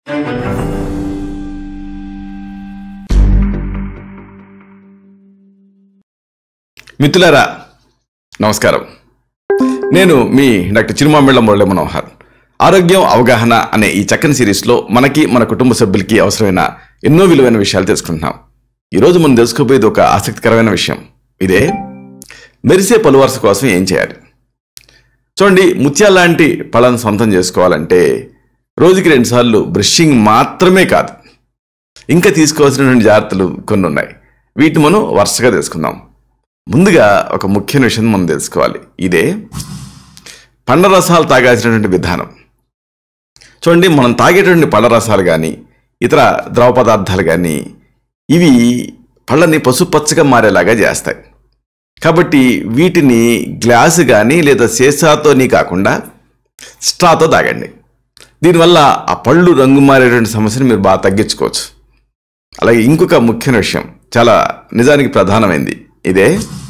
మిత్రులారా నమస్కారం నేను మీ డాక్టర్ చిరుమామిళ్ళ మురళి మనోహర్ ఆరోగ్యం అవగాహన అనే ఈ చక్కని సిరీస్లో మనకి మన కుటుంబ సభ్యులకి అవసరమైన ఎన్నో విలువైన విషయాలు తెలుసుకుంటున్నాం ఈరోజు మనం తెలుసుకోబోయేది ఒక ఆసక్తికరమైన విషయం ఇదే మెరిసే పలువరుస కోసం ఏం చేయాలి చూడండి ముత్యాల లాంటి పళ్ళను సొంతం చేసుకోవాలంటే రోజుకి రెండుసార్లు బ్రషింగ్ మాత్రమే కాదు ఇంకా తీసుకోవాల్సినటువంటి జాగ్రత్తలు కొన్ని ఉన్నాయి వీటిని మనం వరుసగా తెలుసుకుందాం ముందుగా ఒక ముఖ్యమైన విషయం మనం తెలుసుకోవాలి ఇదే పండ్ల రసాలు తాగాల్సినటువంటి విధానం చూడండి మనం తాగేటువంటి పళ్ళ రసాలు కానీ ఇతర ద్రవ పదార్థాలు కానీ ఇవి పళ్ళని పసుపచ్చగా మారేలాగా చేస్తాయి కాబట్టి వీటిని గ్లాసు కానీ లేదా సీసాతోని కాకుండా స్ట్రాతో తాగండి దీనివల్ల ఆ పళ్ళు రంగు మారేటువంటి సమస్యను మీరు బాగా తగ్గించుకోవచ్చు అలాగే ఇంకొక ముఖ్యమైన విషయం చాలా నిజానికి ప్రధానమైంది ఇదే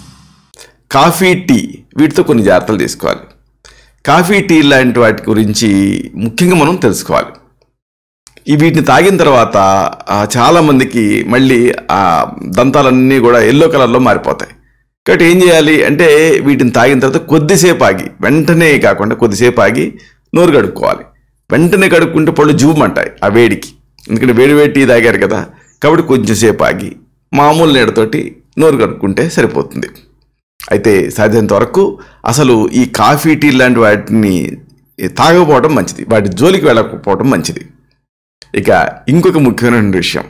కాఫీ టీ వీటితో కొన్ని జాగ్రత్తలు తీసుకోవాలి కాఫీ టీ లాంటి వాటి గురించి ముఖ్యంగా మనం తెలుసుకోవాలి ఈ వీటిని తాగిన తర్వాత ఆ, చాలామందికి మళ్ళీ ఆ దంతాలన్నీ కూడా ఎల్లో కలర్లో మారిపోతాయి కాబట్టి ఏం చేయాలి అంటే వీటిని తాగిన తర్వాత కొద్దిసేపు ఆగి వెంటనే కాకుండా కొద్దిసేపు ఆగి నోరు కడుక్కోవాలి వెంటనే కడుక్కుంటే పళ్ళు జూమంటాయి ఆ వేడికి ఎందుకంటే వేడి వేడి టీ తాగారు కదా కాబట్టి కొంచెంసేపు ఆగి మామూలు నీడతోటి నోరు కడుక్కుంటే సరిపోతుంది అయితే సాధ్యంత వరకు అసలు ఈ కాఫీ టీ లాంటి వాటిని తాగకపోవడం మంచిది వాటి జోలికి వెళ్ళకపోవడం మంచిది ఇక ఇంకొక ముఖ్యమైన విషయం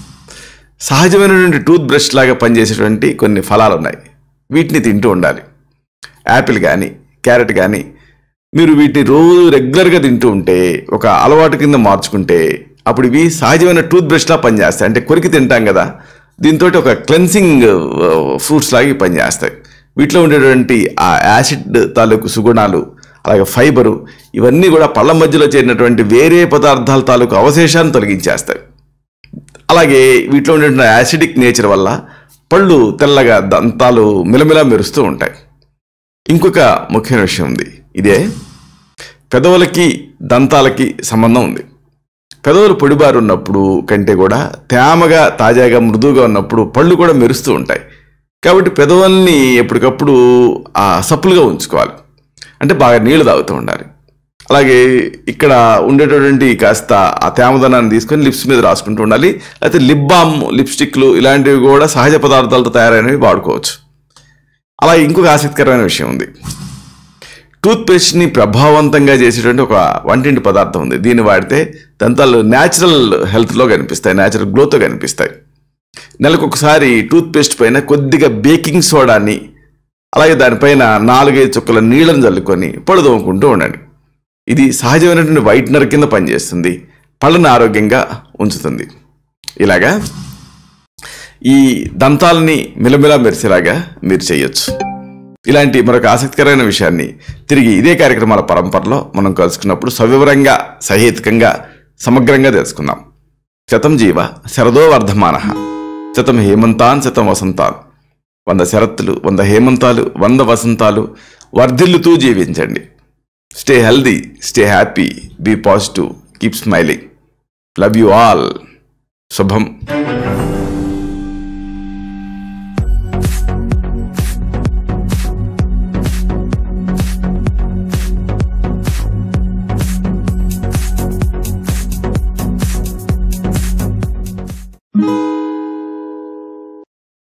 సహజమైనటువంటి టూత్ బ్రష్ లాగా పనిచేసేటువంటి కొన్ని ఫలాలు ఉన్నాయి వీటిని తింటూ ఉండాలి యాపిల్ కానీ క్యారెట్ కానీ మీరు వీటిని రోజు రెగ్యులర్గా తింటూ ఉంటే ఒక అలవాటు కింద మార్చుకుంటే అప్పుడు ఇవి సహజమైన టూత్ బ్రష్లా పనిచేస్తాయి అంటే కొరికి తింటాం కదా దీంతో ఒక క్లెన్సింగ్ ఫ్రూట్స్ లాగా ఇవి పనిచేస్తాయి వీటిలో ఉండేటువంటి ఆ యాసిడ్ తాలూకు సుగుణాలు అలాగే ఫైబరు ఇవన్నీ కూడా పళ్ళ మధ్యలో చేరినటువంటి వేరే పదార్థాల తాలూకు అవశేషాన్ని తొలగించేస్తాయి అలాగే వీటిలో ఉండే యాసిడిక్ నేచర్ వల్ల పళ్ళు తెల్లగా దంతాలు మిలమిలా మెరుస్తూ ఉంటాయి ఇంకొక ముఖ్యమైన విషయం ఉంది ఇదే పెదవులకి దంతాలకి సంబంధం ఉంది పెదవులు పొడిబారు ఉన్నప్పుడు కంటే కూడా తేమగా తాజాగా మృదువుగా ఉన్నప్పుడు పళ్ళు కూడా మెరుస్తూ ఉంటాయి కాబట్టి పెదవుల్ని ఎప్పటికప్పుడు ఆ సప్పులుగా ఉంచుకోవాలి అంటే బాగా నీళ్లు తాగుతూ ఉండాలి అలాగే ఇక్కడ ఉండేటటువంటి కాస్త ఆ తేమదనాన్ని తీసుకొని లిప్స్ మీద రాసుకుంటూ ఉండాలి అయితే లిప్ బామ్ లిప్స్టిక్లు ఇలాంటివి కూడా సహజ పదార్థాలతో తయారైనవి వాడుకోవచ్చు అలా ఇంకొక ఆసక్తికరమైన విషయం ఉంది టూత్ పేస్ట్ని ప్రభావవంతంగా చేసేటువంటి ఒక వంటింటి పదార్థం ఉంది దీన్ని వాడితే దంతాలు న్యాచురల్ హెల్త్లో కనిపిస్తాయి న్యాచురల్ గ్లోతో కనిపిస్తాయి నెలకు ఒకసారి టూత్ పేస్ట్ పైన కొద్దిగా బేకింగ్ సోడాని అలాగే దానిపైన నాలుగైదు చుక్కల నీళ్ళని చల్లుకొని పళ్ళు తోముకుంటూ ఉండండి ఇది సహజమైనటువంటి వైట్నర్ కింద పనిచేస్తుంది పళ్ళని ఆరోగ్యంగా ఉంచుతుంది ఇలాగా ఈ దంతాలని మిలమిలా మెరిసేలాగా మీరు చేయొచ్చు ఇలాంటి మరొక ఆసక్తికరమైన విషయాన్ని తిరిగి ఇదే కార్యక్రమాల పరంపరలో మనం కలుసుకున్నప్పుడు సవివరంగా సహేతుకంగా సమగ్రంగా తెలుసుకుందాం శతం జీవ శరదో వర్ధమాన శతం హేమంతాన్ శతం వసంతాన్ వంద శరత్తులు వంద హేమంతాలు వంద వసంతాలు వర్ధిల్లుతూ జీవించండి stay healthy stay happy be positive keep smiling love you all శుభం thank you